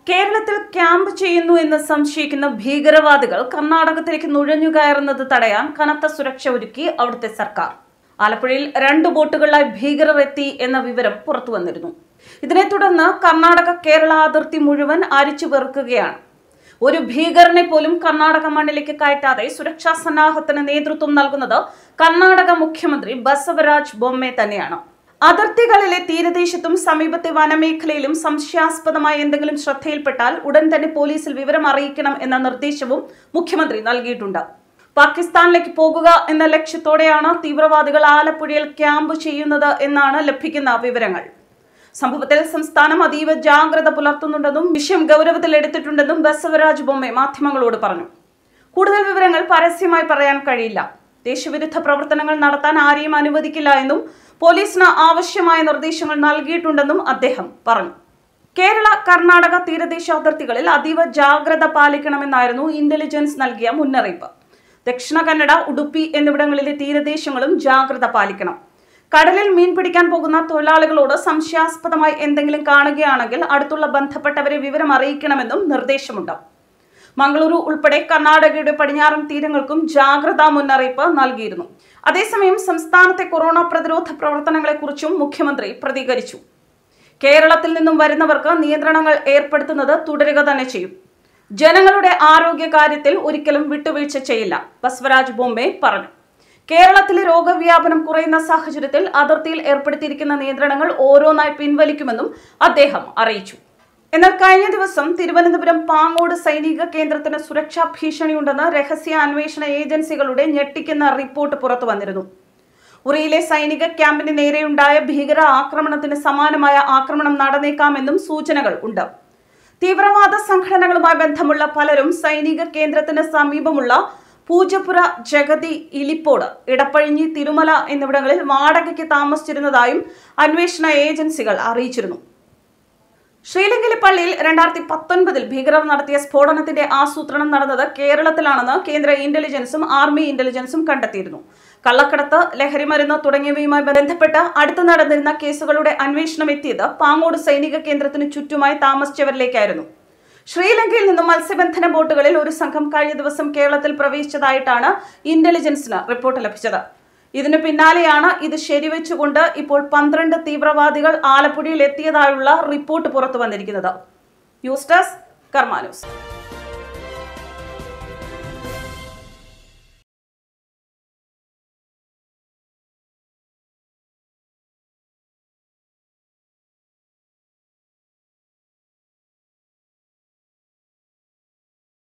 കേരളത്തിൽ ക്യാമ്പ് ചെയ്യുന്നു എന്ന് സംശയിക്കുന്ന ഭീകരവാദികൾ കർണാടകത്തിലേക്ക് നുഴഞ്ഞു കയറുന്നത് തടയാൻ കനത്ത സുരക്ഷ ഒരുക്കി അവിടുത്തെ സർക്കാർ ആലപ്പുഴയിൽ രണ്ട് ബോട്ടുകളിലായി ഭീകരർ എത്തി എന്ന വിവരം പുറത്തു വന്നിരുന്നു ഇതിനെ തുടർന്ന് കർണാടക കേരള അതിർത്തി മുഴുവൻ അരിച്ചു വെറുക്കുകയാണ് ഒരു ഭീകരനെ പോലും കർണാടക മണ്ണിലേക്ക് കയറ്റാതെ സുരക്ഷാ സന്നാഹത്തിന് നേതൃത്വം നൽകുന്നത് കർണാടക മുഖ്യമന്ത്രി ബസവരാജ് ബൊമ്മെ തന്നെയാണ് അതിർത്തികളിലെ തീരദേശത്തും സമീപത്തെ വനമേഖലയിലും സംശയാസ്പദമായ എന്തെങ്കിലും ശ്രദ്ധയിൽപ്പെട്ടാൽ ഉടൻ തന്നെ പോലീസിൽ വിവരം അറിയിക്കണം എന്ന നിർദ്ദേശവും മുഖ്യമന്ത്രി നൽകിയിട്ടുണ്ട് പാകിസ്ഥാനിലേക്ക് പോകുക എന്ന ലക്ഷ്യത്തോടെയാണ് തീവ്രവാദികൾ ആലപ്പുഴയിൽ ക്യാമ്പ് ചെയ്യുന്നത് എന്നാണ് ലഭിക്കുന്ന വിവരങ്ങൾ സംഭവത്തിൽ സംസ്ഥാനം അതീവ ജാഗ്രത പുലർത്തുന്നുണ്ടെന്നും വിഷയം ഗൗരവത്തിൽ എടുത്തിട്ടുണ്ടെന്നും ബസവരാജ് ബൊമ്മെ മാധ്യമങ്ങളോട് പറഞ്ഞു കൂടുതൽ വിവരങ്ങൾ പരസ്യമായി പറയാൻ കഴിയില്ല ദേശവിരുദ്ധ പ്രവർത്തനങ്ങൾ നടത്താൻ ആരെയും അനുവദിക്കില്ല എന്നും പോലീസിന് ആവശ്യമായ നിർദ്ദേശങ്ങൾ നൽകിയിട്ടുണ്ടെന്നും അദ്ദേഹം പറഞ്ഞു കേരള കർണാടക തീരദേശ അതിർത്തികളിൽ അതീവ ജാഗ്രത പാലിക്കണമെന്നായിരുന്നു ഇന്റലിജൻസ് നൽകിയ മുന്നറിയിപ്പ് ദക്ഷിണ കന്നഡ ഉടുപ്പി എന്നിവിടങ്ങളിലെ തീരദേശങ്ങളും ജാഗ്രത പാലിക്കണം കടലിൽ മീൻ പിടിക്കാൻ പോകുന്ന തൊഴിലാളികളോട് സംശയാസ്പദമായി എന്തെങ്കിലും കാണുകയാണെങ്കിൽ അടുത്തുള്ള ബന്ധപ്പെട്ടവരെ വിവരം അറിയിക്കണമെന്നും നിർദ്ദേശമുണ്ട് മംഗളൂരു ഉൾപ്പെടെ കർണാടകയുടെ പടിഞ്ഞാറൻ തീരങ്ങൾക്കും ജാഗ്രതാ മുന്നറിയിപ്പ് നൽകിയിരുന്നു അതേസമയം സംസ്ഥാനത്തെ കൊറോണ പ്രതിരോധ പ്രവർത്തനങ്ങളെക്കുറിച്ചും മുഖ്യമന്ത്രി പ്രതികരിച്ചു കേരളത്തിൽ നിന്നും വരുന്നവർക്ക് നിയന്ത്രണങ്ങൾ ഏർപ്പെടുത്തുന്നത് തുടരുക തന്നെ ചെയ്യും ജനങ്ങളുടെ ആരോഗ്യ കാര്യത്തിൽ ഒരിക്കലും വിട്ടുവീഴ്ച ചെയ്യില്ല ബസ്വരാജ് ബോംബെ പറഞ്ഞു കേരളത്തിലെ രോഗവ്യാപനം കുറയുന്ന സാഹചര്യത്തിൽ അതിർത്തിയിൽ ഏർപ്പെടുത്തിയിരിക്കുന്ന നിയന്ത്രണങ്ങൾ ഓരോന്നായി പിൻവലിക്കുമെന്നും അദ്ദേഹം അറിയിച്ചു എന്നാൽ കഴിഞ്ഞ ദിവസം തിരുവനന്തപുരം പാങ്ങോട് സൈനിക കേന്ദ്രത്തിന് സുരക്ഷാ ഭീഷണിയുണ്ടെന്ന് രഹസ്യ അന്വേഷണ ഏജൻസികളുടെ ഞെട്ടിക്കുന്ന റിപ്പോർട്ട് പുറത്തു വന്നിരുന്നു ഉറിയിലെ സൈനിക ക്യാമ്പിന് നേരെയുണ്ടായ ഭീകര ആക്രമണത്തിന് സമാനമായ ആക്രമണം നടന്നേക്കാമെന്നും സൂചനകൾ ഉണ്ട് തീവ്രവാദ സംഘടനകളുമായി ബന്ധമുള്ള പലരും സൈനിക കേന്ദ്രത്തിന് സമീപമുള്ള പൂജപ്പുര ജഗതി ഇലിപ്പോട് ഇടപ്പഴിഞ്ഞി തിരുമല എന്നിവിടങ്ങളിൽ വാടകയ്ക്ക് താമസിച്ചിരുന്നതായും അന്വേഷണ ഏജൻസികൾ അറിയിച്ചിരുന്നു ശ്രീലങ്കയിലെ പള്ളിയിൽ രണ്ടായിരത്തി പത്തൊൻപതിൽ ഭീകരർ നടത്തിയ സ്ഫോടനത്തിന്റെ ആസൂത്രണം നടന്നത് കേരളത്തിലാണെന്ന് കേന്ദ്ര ഇന്റലിജൻസും ആർമി ഇന്റലിജൻസും കണ്ടെത്തിയിരുന്നു കള്ളക്കടത്ത് ലഹരിമരുന്ന് തുടങ്ങിയവയുമായി ബന്ധപ്പെട്ട് അടുത്ത് നടന്നിരുന്ന കേസുകളുടെ അന്വേഷണം എത്തിയത് പാങ്ങോട് സൈനിക കേന്ദ്രത്തിന് ചുറ്റുമായി താമസിച്ചവരിലേക്കായിരുന്നു ശ്രീലങ്കയിൽ നിന്നും മത്സ്യബന്ധന ബോട്ടുകളിൽ ഒരു സംഘം കഴിഞ്ഞ ദിവസം കേരളത്തിൽ പ്രവേശിച്ചതായിട്ടാണ് ഇന്റലിജൻസിന് റിപ്പോർട്ട് ലഭിച്ചത് ഇതിനു പിന്നാലെയാണ് ഇത് ശരിവെച്ചുകൊണ്ട് ഇപ്പോൾ പന്ത്രണ്ട് തീവ്രവാദികൾ ആലപ്പുഴയിൽ എത്തിയതായുള്ള റിപ്പോർട്ട് പുറത്തു വന്നിരിക്കുന്നത് ന്യൂസ് ഡെസ്ക് കർമാ ന്യൂസ്